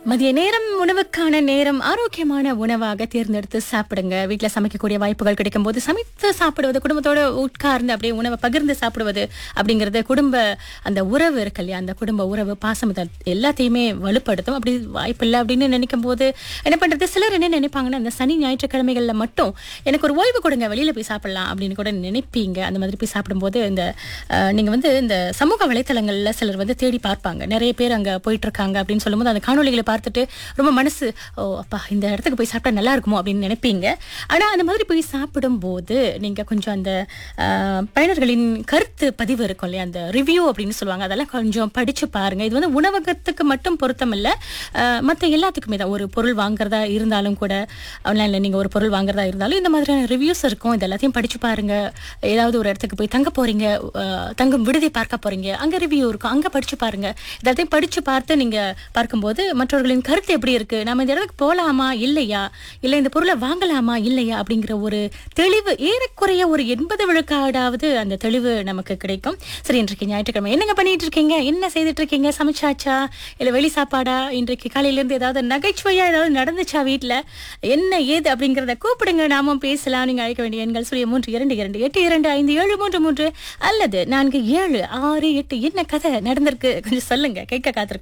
மதிய நேரம் உணவுக்கான நேரம் ஆரோக்கியமான உணவாக தேர்ந்தெடுத்து சாப்பிடுங்க வீட்டில் சமைக்கக்கூடிய வாய்ப்புகள் கிடைக்கும் போது சமைத்து சாப்பிடுவது குடும்பத்தோட உட்கார்ந்து அப்படியே உணவை பகிர்ந்து சாப்பிடுவது அப்படிங்கிறது குடும்ப அந்த உறவு இருக்கு இல்லையா அந்த குடும்ப உறவு பாசம் இது எல்லாத்தையுமே வலுப்படுத்தும் அப்படி வாய்ப்பு இல்லை அப்படின்னு நினைக்கும் போது என்ன பண்றது சிலர் என்ன நினைப்பாங்கன்னா அந்த சனி ஞாயிற்றுக்கிழமைகள்ல மட்டும் எனக்கு ஒரு ஓய்வு கொடுங்க வெளியில போய் சாப்பிடலாம் அப்படின்னு கூட நினைப்பீங்க அந்த மாதிரி போய் சாப்பிடும்போது இந்த அஹ், நீங்க வந்து இந்த சமூக வலைத்தளங்கள்ல சிலர் வந்து தேடி பார்ப்பாங்க நிறைய பேர் அங்க போயிட்டு இருக்காங்க அப்படின்னு சொல்லும்போது அந்த காணொளிகளை பார்த்துட்டு ரொம்ப மனசு ஓ அப்பா இந்த இடத்துக்கு போய் சாப்பிட்டா நல்லா இருக்குமோ அப்படின்னு நினைப்பீங்க ஆனா அந்த மாதிரி போய் சாப்பிடும்போது நீங்க கொஞ்சம் அந்த அஹ், பயனர்களின் கருத்து பதிவு இருக்கும் இல்லையா அந்த ரிவ்யூ அப்படின்னு சொல்லுவாங்க அதெல்லாம் கொஞ்சம் படிச்சு பாருங்க இது வந்து உணவகத்துக்கு மட்டும் பொருத்தம் இல்ல அஹ், மத்த எல்லாத்துக்குமே தான் ஒரு பொருள் வாங்குறதா இருந்தாலும் கூட ஆன்லைன்ல நீங்க ஒரு பொருள் வாங்குறதா இருந்தாலும் இந்த மாதிரியான ரிவ்யூஸ் இருக்கும் இது எல்லாத்தையும் படிச்சு பாருங்க ஏதாவது ஒரு இடத்துக்கு போய் தங்க போறீங்க அஹ், தங்கும் விடுதி பார்க்க போறீங்க அங்க ரிவ்யூ இருக்கும் அங்க படிச்சு பாருங்க இதெல்லாத்தையும் படிச்சு பார்த்து நீங்க பார்க்கும்போது மற்றவர்களின் கருத்து எப்படி இருக்கு நம்ம இந்த இடத்துக்கு போலாமா இல்லையா இல்ல இந்த பொருளை வாங்கலாமா இல்லையா அப்படிங்கிற ஒரு தெளிவு ஏறக்குறைய ஒரு எண்பது விழுக்காடாவது அந்த தெளிவு நமக்கு கிடைக்கும் சரி இன்றைக்கு ஞாயிற்றுக்கிழமை என்னங்க பண்ணிட்டு இருக்கீங்க என்ன செய்துட்டு இருக்கீங்க சமைச்சாச்சா இல்ல வெளி சாப்பாடா இன்றைக்கு காலையில இருந்து ஏதாவது நகைச்சுவையா ஏதாவது நடந்துச்சா வீட்ல என்ன ஏது அப்படிங்கறத கூப்பிடுங்க நாமும் பேசலாம் நீங்க அழைக்க வேண்டிய எண்கள் சுழிய மூன்று இரண்டு இரண்டு எட்டு இரண்டு ஐந்து ஏழு மூன்று மூன்று அல்லது நான்கு ஏழு ஆறு எட்டு என்ன கதை நடந்திருக்கு கொஞ்சம் சொல்லுங்க கேட்க காத்திருக்கோம்